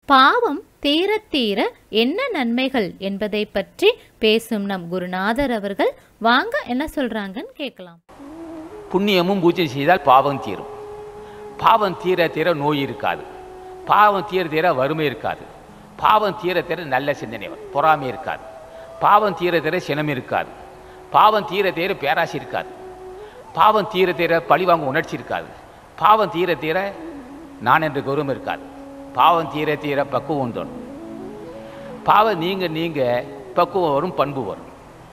பாவம் தீர தீர என்ன நன்மைகள் என்பதை பற்றி பேசும் நம் குருநாதர் அவர்கள் வாங்க என்ன சொல்றாங்கன்னு கேட்கலாம் புண்ணியமும் பூஜை செய்தால் பாவம் தீரும் பாவம் தீர தீர நோய் இருக்காது பாவம் தீர தீர வறுமை இருக்காது பாவம் தீர தீர நல்ல சிந்தனை வரும் பொறாமை இருக்காது பாவம் தீர தீர சினம் இருக்காது பாவம் தீர தீர பேராசை இருக்காது பாவம் தீர தீர பழிவாங்க உணர்ச்சி இருக்காது பாவம் தீர தீர நான் என்ற கௌரவம் இருக்காது பாவம் தீர தீர பக்குவம் தோணும் பாவம் நீங்க நீங்க பக்குவம் வரும் பண்பு வரும்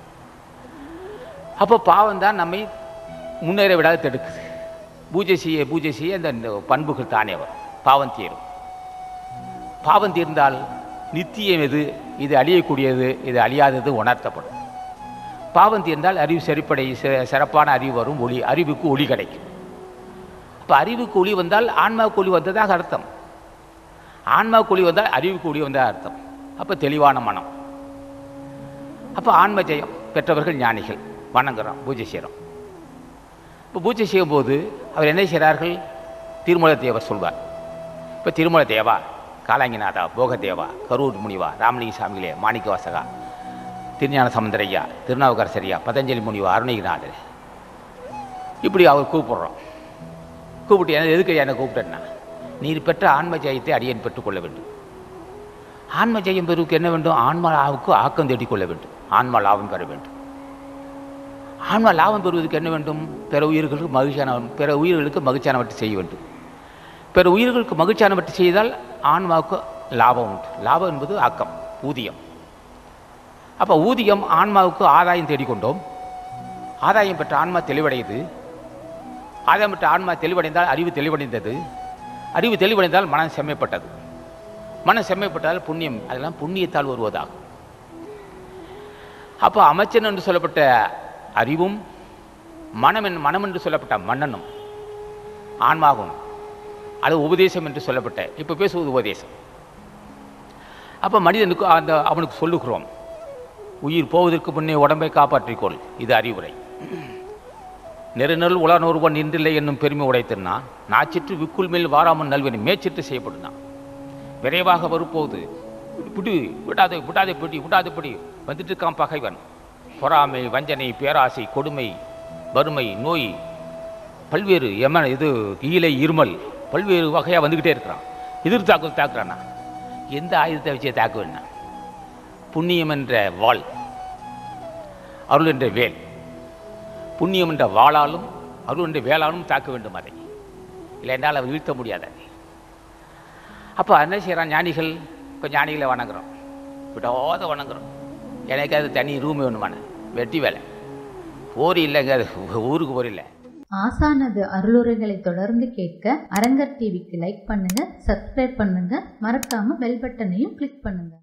அப்போ பாவம் தான் நம்மை முன்னேற விடாது தடுக்குது பூஜை செய்ய பூஜை செய்ய அந்த பண்புகள் தானே வரும் பாவம் தீரும் பாவம் தீர்ந்தால் நித்தியம் எது இது அழியக்கூடியது இது அழியாதது உணர்த்தப்படும் பாவம் தீர்ந்தால் அறிவு செறிப்படை சி- சிறப்பான அறிவு வரும் ஒளி அறிவுக்கு ஒளி கிடைக்கும் அப்போ அறிவுக்கு ஒளி வந்தால் ஆன்மாவுக்கு ஒளி வந்ததாக அர்த்தம் ஆன்மாவுக்கு ஒளி வந்தால் அறிவுக்கு ஒளி வந்ததாக அர்த்தம் அப்போ தெளிவான மனம் அப்போ ஆன்ம ஜெயம் பெற்றவர்கள் ஞானிகள் வணங்குறோம் பூஜை செய்கிறோம் இப்போ பூஜை செய்யும்போது அவர் என்ன செய்கிறார்கள் திருமல தேவர் சொல்வார் இப்போ திருமல தேவா காலாங்கிநாதா போகதேவா கரூர் முனிவா ராமலிங்க சாமிகளே மாணிக்க வாசகா திருஞான சமுந்தரையா திருநாவுக்கரசரியா பதஞ்சலி முனிவா அருணகிரிநாதர் இப்படி அவர் கூப்பிடுறோம் கூப்பிட்டு என்ன எதுக்கு என்னை கூப்பிட்டேன்னா நீர் பெற்ற ஆன்ம ஜெயத்தை அடியேன் பெற்றுக்கொள்ள வேண்டும் ஆன்ம ஜெயம் பெறுவதற்கு என்ன வேண்டும் ஆன்மாவுக்கு ஆக்கம் தேடிக்கொள்ள வேண்டும் ஆன்மா லாபம் பெற வேண்டும் ஆன்மா லாபம் பெறுவதற்கு என்ன வேண்டும் பிற உயிர்களுக்கு மகிழ்ச்சியான பிற உயிர்களுக்கு மகிழ்ச்சியானவற்றை செய்ய வேண்டும் பிற உயிர்களுக்கு மகிழ்ச்சியானவற்றை செய்தால் ஆன்மாவுக்கு லாபம் உண்டு லாபம் என்பது ஆக்கம் ஊதியம் அப்போ ஊதியம் ஆன்மாவுக்கு ஆதாயம் தேடிக்கொண்டோம் ஆதாயம் பெற்ற ஆன்மா தெளிவடையுது ஆதாயம் பெற்ற ஆன்மா தெளிவடைந்தால் அறிவு தெளிவடைந்தது அறிவு தெளிவடைந்தால் மனம் செம்மைப்பட்டது மனம் செம்மைப்பட்டால் புண்ணியம் அதெல்லாம் புண்ணியத்தால் வருவதாகும் அப்போ அமைச்சன் என்று சொல்லப்பட்ட அறிவும் மனம் என் மனம் என்று சொல்லப்பட்ட மன்னனும் ஆன்மாவும் அது உபதேசம் என்று சொல்லப்பட்ட இப்போ பேசுவது உபதேசம் அப்போ மனிதனுக்கு அந்த அவனுக்கு சொல்லுகிறோம் உயிர் போவதற்கு முன்னே உடம்பை காப்பாற்றிக்கொள் இது அறிவுரை நெருநல் உலனொருவன் நின்றில்லை என்னும் பெருமை உடைத்திருந்தான் நாச்சிற்று விக்குள் மேல் வாராமன் நல்வனி மேச்சிற்று செய்யப்படுனான் விரைவாக வரும்போது பிடி விடாதே விடாதே பிடி விடாதே பிடி வந்துட்டு இருக்கான் பகைவன் பொறாமை வஞ்சனை பேராசை கொடுமை வறுமை நோய் பல்வேறு எம இது ஈலை இருமல் பல்வேறு வகையாக வந்துக்கிட்டே இருக்கிறான் எதிர் தாக்கு தாக்குறானா எந்த ஆயுதத்தை வச்சு தாக்க வேணா புண்ணியம் என்ற வாள் அருள் என்ற வேல் புண்ணியம் என்ற வாளாலும் அருள் என்ற வேளாலும் தாக்க வேண்டும் அதை இல்லை என்றால் அவர் வீழ்த்த முடியாது அதை அப்போ என்ன செய்கிறான் ஞானிகள் இப்போ ஞானிகளை வணங்குறோம் விடாத வணங்குறோம் எனக்கு அது தனி ரூம் வேணுமான வெட்டி வேலை போர் இல்லைங்க அது ஊருக்கு போர் இல்லை ஆசானது அருளுரைகளை தொடர்ந்து கேட்க அரங்கர் டிவிக்கு லைக் பண்ணுங்க சப்ஸ்கிரைப் பண்ணுங்க மறக்காம பெல் பட்டனையும் கிளிக் பண்ணுங்க